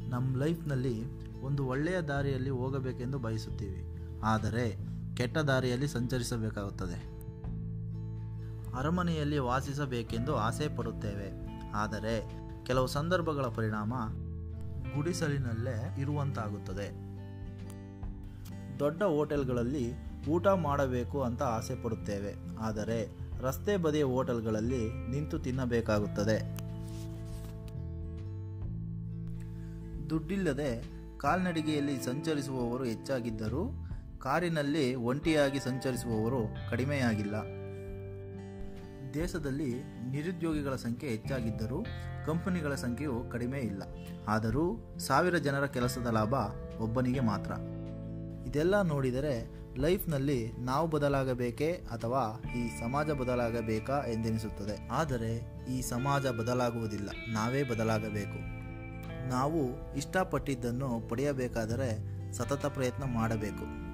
ನಮ್ಮ ಲೈಫ್ನಲ್ಲಿ ಒಂದು ಒಳ್ಳೆಯ ದಾರಿಯಲ್ಲಿ ಹೋಗಬೇಕೆಂದು ಬಯಸುತ್ತೀವಿ ಆದರೆ ಕೆಟ್ಟ ದಾರಿಯಲ್ಲಿ ಸಂಚರಿಸಬೇಕಾಗುತ್ತದೆ ಅರಮನೆಯಲ್ಲಿ ವಾಸಿಸಬೇಕೆಂದು ಆಸೆ ಪಡುತ್ತೇವೆ ಆದರೆ ಕೆಲವು ಸಂದರ್ಭಗಳ ಪರಿಣಾಮ ಗುಡಿಸಲಿನಲ್ಲೇ ಇರುವಂತಾಗುತ್ತದೆ ದೊಡ್ಡ ಹೋಟೆಲ್ಗಳಲ್ಲಿ ಊಟ ಮಾಡಬೇಕು ಅಂತ ಆಸೆ ಪಡುತ್ತೇವೆ ಆದರೆ ರಸ್ತೆ ಬದಿಯ ಹೋಟೆಲ್ಗಳಲ್ಲಿ ನಿಂತು ತಿನ್ನಬೇಕಾಗುತ್ತದೆ ದುಡ್ಡಿಲ್ಲದೆ ಕಾಲ್ನಡಿಗೆಯಲ್ಲಿ ಸಂಚರಿಸುವವರು ಹೆಚ್ಚಾಗಿದ್ದರೂ ಕಾರಿನಲ್ಲಿ ಒಂಟಿಯಾಗಿ ಸಂಚರಿಸುವವರು ಕಡಿಮೆಯಾಗಿಲ್ಲ ದೇಶದಲ್ಲಿ ನಿರುದ್ಯೋಗಿಗಳ ಸಂಖ್ಯೆ ಹೆಚ್ಚಾಗಿದ್ದರೂ ಕಂಪನಿಗಳ ಸಂಖ್ಯೆಯು ಕಡಿಮೆ ಇಲ್ಲ ಆದರೂ ಸಾವಿರ ಜನರ ಕೆಲಸದ ಲಾಭ ಒಬ್ಬನಿಗೆ ಮಾತ್ರ ಇದೆಲ್ಲ ನೋಡಿದರೆ ಲೈಫ್ನಲ್ಲಿ ನಾವು ಬದಲಾಗಬೇಕೇ ಅಥವಾ ಈ ಸಮಾಜ ಬದಲಾಗಬೇಕಾ ಎಂದೆನಿಸುತ್ತದೆ ಆದರೆ ಈ ಸಮಾಜ ಬದಲಾಗುವುದಿಲ್ಲ ನಾವೇ ಬದಲಾಗಬೇಕು ನಾವು ಇಷ್ಟಪಟ್ಟಿದ್ದನ್ನು ಪಡೆಯಬೇಕಾದರೆ ಸತತ ಪ್ರಯತ್ನ ಮಾಡಬೇಕು